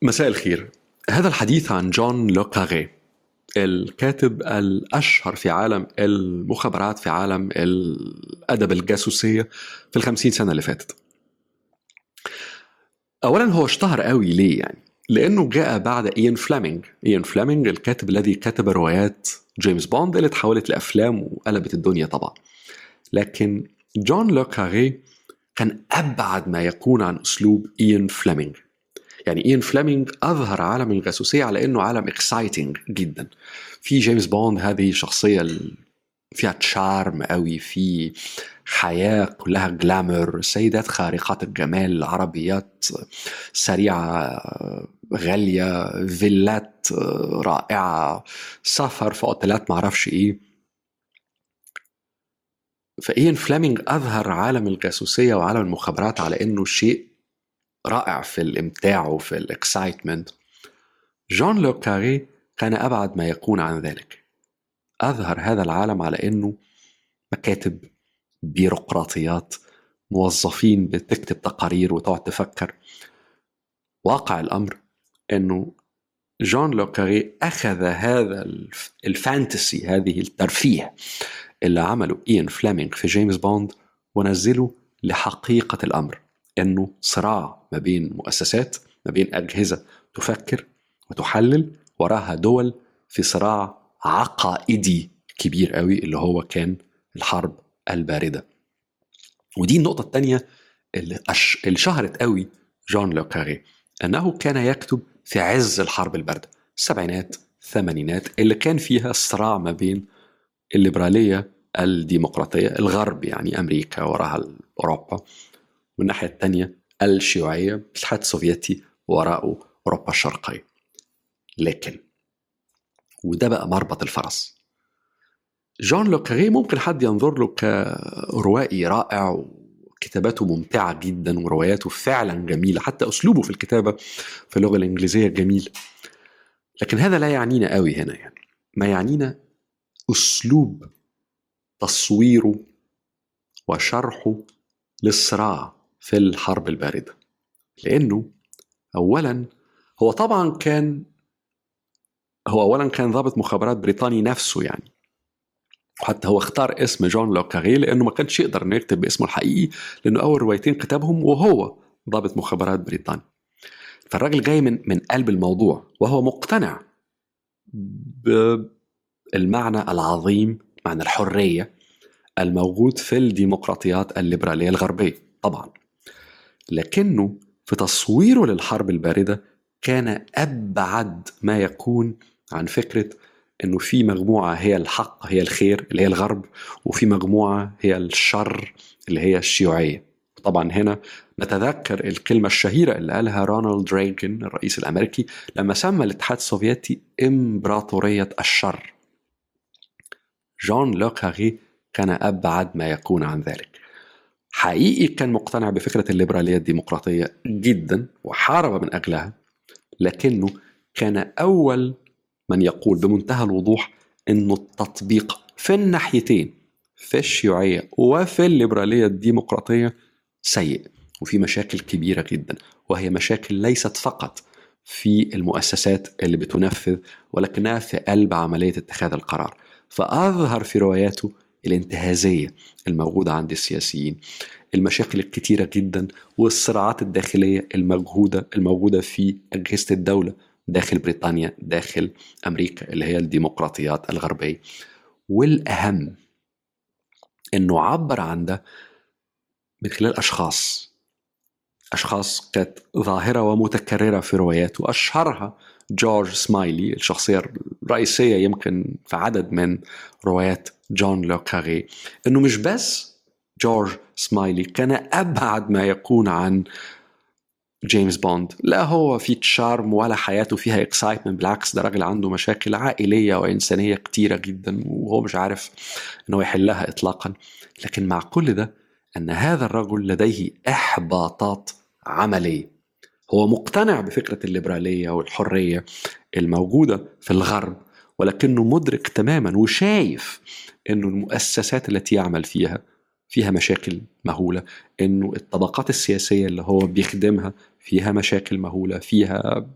مساء الخير هذا الحديث عن جون لوكاغي الكاتب الأشهر في عالم المخابرات في عالم الأدب الجاسوسية في الخمسين سنة اللي فاتت أولا هو اشتهر قوي ليه يعني لأنه جاء بعد إيان فلامينج إيان فلامينج الكاتب الذي كتب روايات جيمس بوند اللي اتحولت لأفلام وقلبت الدنيا طبعا لكن جون لوكاغي كان أبعد ما يكون عن أسلوب إيان فلامينج يعني إيان فليمنج أظهر عالم الجاسوسية على إنه عالم اكسايتنج جدا في جيمس بوند هذه شخصية فيها تشارم قوي في حياة كلها جلامر سيدات خارقات الجمال عربيات سريعة غالية فيلات رائعة سفر في اوتيلات معرفش ايه فإيان فليمنج أظهر عالم الجاسوسية وعالم المخابرات على إنه شيء رائع في الامتاع وفي الاكسايتمنت جون لو كاري كان ابعد ما يكون عن ذلك اظهر هذا العالم على انه مكاتب بيروقراطيات موظفين بتكتب تقارير وتقعد تفكر واقع الامر انه جون لوكاري اخذ هذا الفانتسي هذه الترفيه اللي عمله ايان فليمنج في جيمس بوند ونزله لحقيقه الامر انه صراع ما بين مؤسسات ما بين اجهزه تفكر وتحلل وراها دول في صراع عقائدي كبير قوي اللي هو كان الحرب البارده ودي النقطه الثانيه اللي, أش... اللي شهرت قوي جون لوكاري انه كان يكتب في عز الحرب البارده السبعينات الثمانينات اللي كان فيها الصراع ما بين الليبراليه الديمقراطيه الغرب يعني امريكا وراها اوروبا والناحية الثانية الشيوعية الاتحاد السوفيتي وراءه أوروبا الشرقية لكن وده بقى مربط الفرس جون لوكاري ممكن حد ينظر له كروائي رائع وكتاباته ممتعة جدا ورواياته فعلا جميلة حتى أسلوبه في الكتابة في اللغة الإنجليزية جميل لكن هذا لا يعنينا قوي هنا يعني ما يعنينا أسلوب تصويره وشرحه للصراع في الحرب الباردة لأنه أولا هو طبعا كان هو أولا كان ضابط مخابرات بريطاني نفسه يعني وحتى هو اختار اسم جون لوكاري لأنه ما كانش يقدر إنه يكتب باسمه الحقيقي لأنه أول روايتين كتبهم وهو ضابط مخابرات بريطاني فالراجل جاي من من قلب الموضوع وهو مقتنع بالمعنى العظيم معنى الحرية الموجود في الديمقراطيات الليبرالية الغربية طبعا لكنه في تصويره للحرب الباردة كان أبعد ما يكون عن فكرة انه في مجموعه هي الحق هي الخير اللي هي الغرب وفي مجموعه هي الشر اللي هي الشيوعيه طبعا هنا نتذكر الكلمه الشهيره اللي قالها رونالد ريغن الرئيس الامريكي لما سمى الاتحاد السوفيتي امبراطوريه الشر جون لوكاغي كان ابعد ما يكون عن ذلك حقيقي كان مقتنع بفكرة الليبرالية الديمقراطية جدا وحارب من أجلها لكنه كان أول من يقول بمنتهى الوضوح أنه التطبيق في الناحيتين في الشيوعية وفي الليبرالية الديمقراطية سيء وفي مشاكل كبيرة جدا وهي مشاكل ليست فقط في المؤسسات اللي بتنفذ ولكنها في قلب عملية اتخاذ القرار فأظهر في رواياته الانتهازية الموجودة عند السياسيين المشاكل الكتيرة جدا والصراعات الداخلية المجهودة الموجودة في أجهزة الدولة داخل بريطانيا داخل أمريكا اللي هي الديمقراطيات الغربية والأهم أنه عبر عن ده من خلال أشخاص أشخاص كانت ظاهرة ومتكررة في رواياته أشهرها جورج سمايلي الشخصية الرئيسية يمكن في عدد من روايات جون لوكاري انه مش بس جورج سمايلي كان ابعد ما يكون عن جيمس بوند لا هو في تشارم ولا حياته فيها اكسايتمنت بالعكس ده راجل عنده مشاكل عائليه وانسانيه كتيره جدا وهو مش عارف انه يحلها اطلاقا لكن مع كل ده ان هذا الرجل لديه احباطات عمليه هو مقتنع بفكره الليبراليه والحريه الموجوده في الغرب ولكنه مدرك تماما وشايف انه المؤسسات التي يعمل فيها فيها مشاكل مهوله انه الطبقات السياسيه اللي هو بيخدمها فيها مشاكل مهوله فيها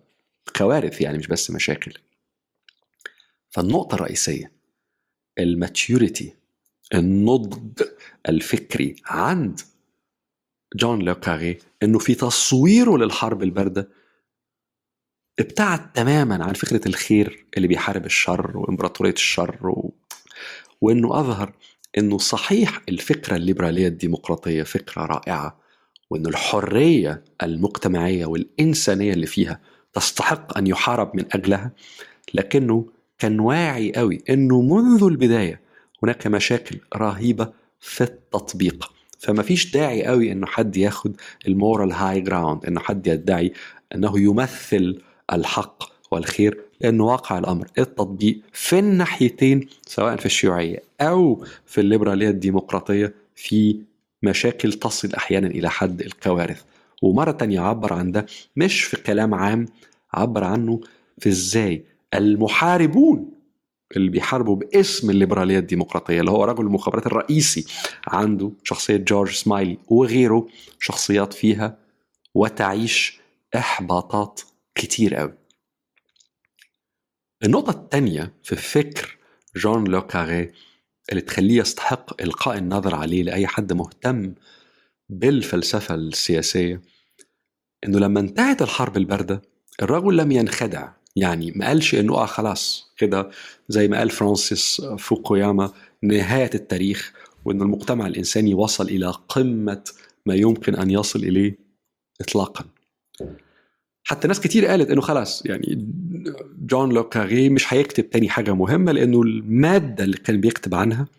كوارث يعني مش بس مشاكل فالنقطة الرئيسية الماتيوريتي النضج الفكري عند جون لوكاري انه في تصويره للحرب البارده ابتعد تماما عن فكره الخير اللي بيحارب الشر وامبراطوريه الشر و... وانه اظهر انه صحيح الفكره الليبراليه الديمقراطيه فكره رائعه وانه الحريه المجتمعيه والانسانيه اللي فيها تستحق ان يحارب من اجلها لكنه كان واعي قوي انه منذ البدايه هناك مشاكل رهيبه في التطبيق فما فيش داعي قوي انه حد ياخد المورال هاي جراوند انه حد يدعي انه يمثل الحق والخير لأنه واقع الأمر التطبيق في الناحيتين سواء في الشيوعية أو في الليبرالية الديمقراطية في مشاكل تصل أحيانا إلى حد الكوارث ومرة تانية عبر عن ده مش في كلام عام عبر عنه في ازاي المحاربون اللي بيحاربوا باسم الليبرالية الديمقراطية اللي هو رجل المخابرات الرئيسي عنده شخصية جورج سمايلي وغيره شخصيات فيها وتعيش إحباطات كتير قوي النقطة الثانية في فكر جون لوكاري اللي تخليه يستحق إلقاء النظر عليه لأي حد مهتم بالفلسفة السياسية إنه لما انتهت الحرب الباردة الرجل لم ينخدع يعني ما قالش إنه آه خلاص كده زي ما قال فرانسيس فوكوياما نهاية التاريخ وإن المجتمع الإنساني وصل إلى قمة ما يمكن أن يصل إليه إطلاقا حتى ناس كتير قالت انه خلاص يعني جون لوكاري مش هيكتب تاني حاجه مهمه لانه الماده اللي كان بيكتب عنها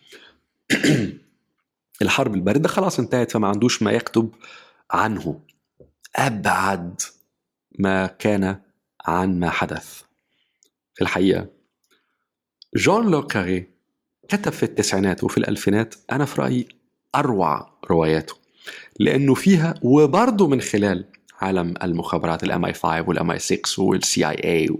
الحرب البارده خلاص انتهت فما عندوش ما يكتب عنه ابعد ما كان عن ما حدث في الحقيقه جون لوكاري كتب في التسعينات وفي الألفينات أنا في رأيي أروع رواياته لأنه فيها وبرضه من خلال عالم المخابرات الام اي 5 والام اي 6 والسي اي اي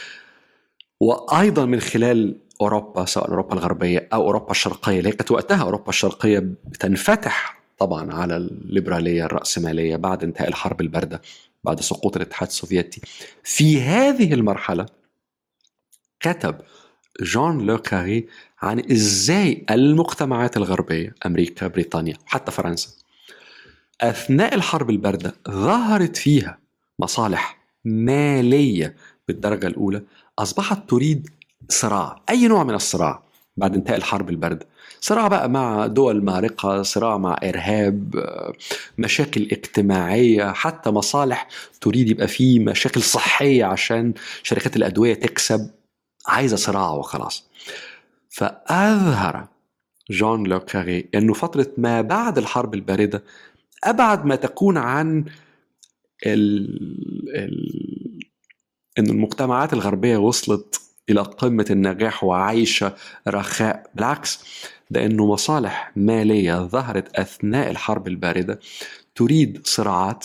وايضا من خلال اوروبا سواء اوروبا الغربيه او اوروبا الشرقيه اللي كانت وقتها اوروبا الشرقيه بتنفتح طبعا على الليبراليه الراسماليه بعد انتهاء الحرب البارده بعد سقوط الاتحاد السوفيتي في هذه المرحله كتب جون لوكاري عن ازاي المجتمعات الغربيه امريكا بريطانيا وحتى فرنسا اثناء الحرب البارده ظهرت فيها مصالح ماليه بالدرجه الاولى اصبحت تريد صراع اي نوع من الصراع بعد انتهاء الحرب البارده صراع بقى مع دول مارقة صراع مع إرهاب مشاكل اجتماعية حتى مصالح تريد يبقى فيه مشاكل صحية عشان شركات الأدوية تكسب عايزة صراع وخلاص فأظهر جون لوكاري أنه فترة ما بعد الحرب الباردة ابعد ما تكون عن ال... ال... ان المجتمعات الغربيه وصلت الى قمه النجاح وعايشه رخاء بالعكس ده انه مصالح ماليه ظهرت اثناء الحرب البارده تريد صراعات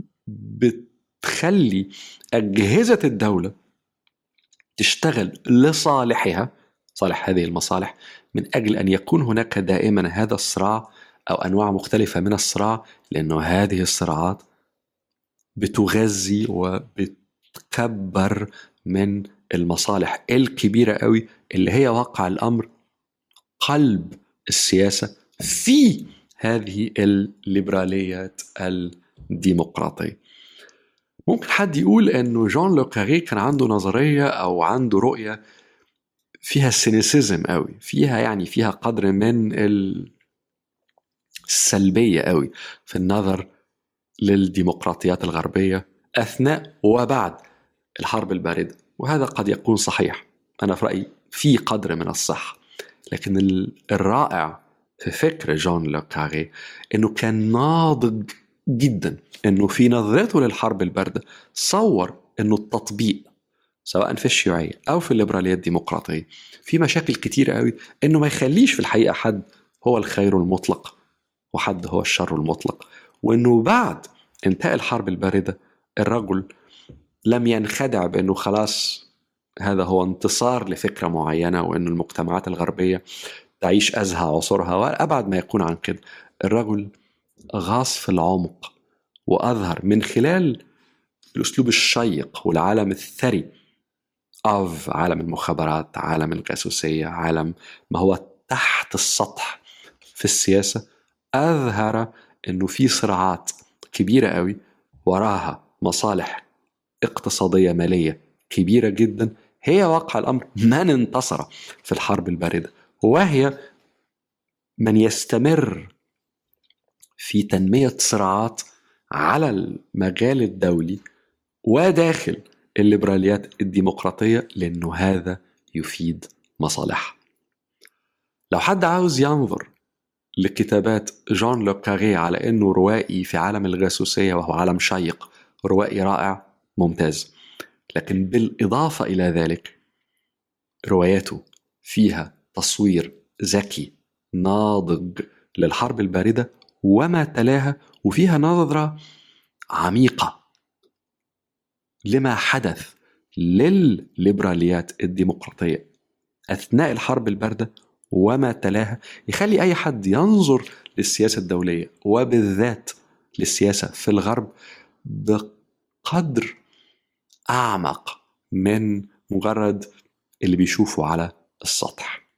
بتخلي اجهزه الدوله تشتغل لصالحها صالح هذه المصالح من اجل ان يكون هناك دائما هذا الصراع أو أنواع مختلفة من الصراع لأنه هذه الصراعات بتغذي وبتكبر من المصالح الكبيرة قوي اللي هي واقع الأمر قلب السياسة في هذه الليبراليات الديمقراطية ممكن حد يقول انه جون لوكاري كان عنده نظرية او عنده رؤية فيها سينيسيزم قوي فيها يعني فيها قدر من ال سلبية قوي في النظر للديمقراطيات الغربية أثناء وبعد الحرب الباردة وهذا قد يكون صحيح أنا في رأيي في قدر من الصح لكن الرائع في فكر جون لوكاري انه كان ناضج جدا انه في نظرته للحرب البارده صور انه التطبيق سواء في الشيوعيه او في الليبراليه الديمقراطيه في مشاكل كتيره قوي انه ما يخليش في الحقيقه حد هو الخير المطلق وحد هو الشر المطلق وانه بعد انتهاء الحرب البارده الرجل لم ينخدع بانه خلاص هذا هو انتصار لفكره معينه وان المجتمعات الغربيه تعيش ازهى عصورها وابعد ما يكون عن كده الرجل غاص في العمق واظهر من خلال الأسلوب الشيق والعالم الثري أوف عالم المخابرات عالم الجاسوسية عالم ما هو تحت السطح في السياسة أظهر أنه في صراعات كبيرة قوي وراها مصالح اقتصادية مالية كبيرة جدا هي واقع الأمر من انتصر في الحرب الباردة وهي من يستمر في تنمية صراعات على المجال الدولي وداخل الليبراليات الديمقراطية لأنه هذا يفيد مصالحها لو حد عاوز ينظر لكتابات جون لوكاري على أنه روائي في عالم الجاسوسية وهو عالم شيق روائي رائع ممتاز لكن بالإضافة إلى ذلك رواياته فيها تصوير ذكي ناضج للحرب الباردة وما تلاها وفيها نظرة عميقة لما حدث للليبراليات الديمقراطية أثناء الحرب الباردة وما تلاها يخلي أي حد ينظر للسياسة الدولية وبالذات للسياسة في الغرب بقدر أعمق من مجرد اللي بيشوفه على السطح